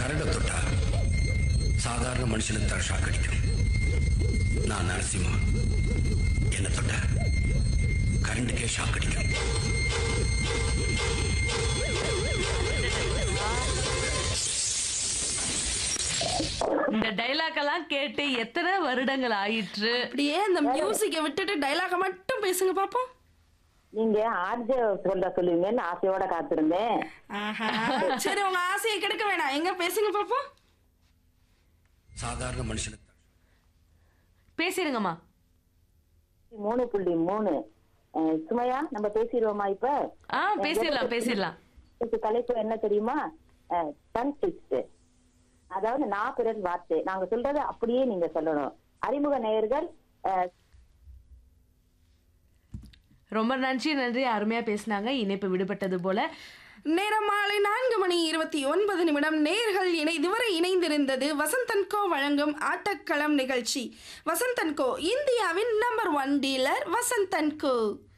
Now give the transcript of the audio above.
கரண்டை தொட்டா சாதாரண மனுஷனுக்கு தான் ஷாக் அடிக்கும் நான் நரசிம்மா என்ன தொட்டா கரண்டுக்கே ஷாக் அடிக்கும் இந்த டைலாக் எல்லாம் கேட்டு எத்தனை வருடங்கள் ஆயிற்று அப்படியே அந்த மியூசிக்கை விட்டுட்டு டைலாக மட்டும் பேசுங்க பாப்போம் நீங்க ஆர்ஜ சொல்ல சொல்லுவீங்கன்னு ஆசையோட காத்திருந்தேன் ஆஹா. சரி உங்க ஆசையை கெடுக்க வேணாம் எங்க பேசுங்க பாப்போம் சாதாரண மனுஷனுக்கு தான் பேசிருங்கம்மா மூணு புள்ளி மூணு அஹ், சுமையா நம்ம பேசிடுவோமா இப்ப ஆ பேசிடலாம் பேசிடலாம் இதுக்கு தலைப்பு என்ன தெரியுமா டங் ட்விஸ்ட் அதாவது நான் பிறர் வார்த்தை நாங்க சொல்றதை அப்படியே நீங்க சொல்லணும் அறிமுக நேயர்கள் அஹ், ரொம்ப நன்றி நன்றி அருமையா பேசினாங்க இணைப்பு விடுபட்டது போல நேரம் மாலை நான்கு மணி இருபத்தி ஒன்பது நிமிடம் நேர்கள் இணை இதுவரை இணைந்திருந்தது வசந்தன்கோ வழங்கும் ஆட்டக்களம் நிகழ்ச்சி வசந்தன்கோ இந்தியாவின் நம்பர் ஒன் டீலர் வசந்தன்கோ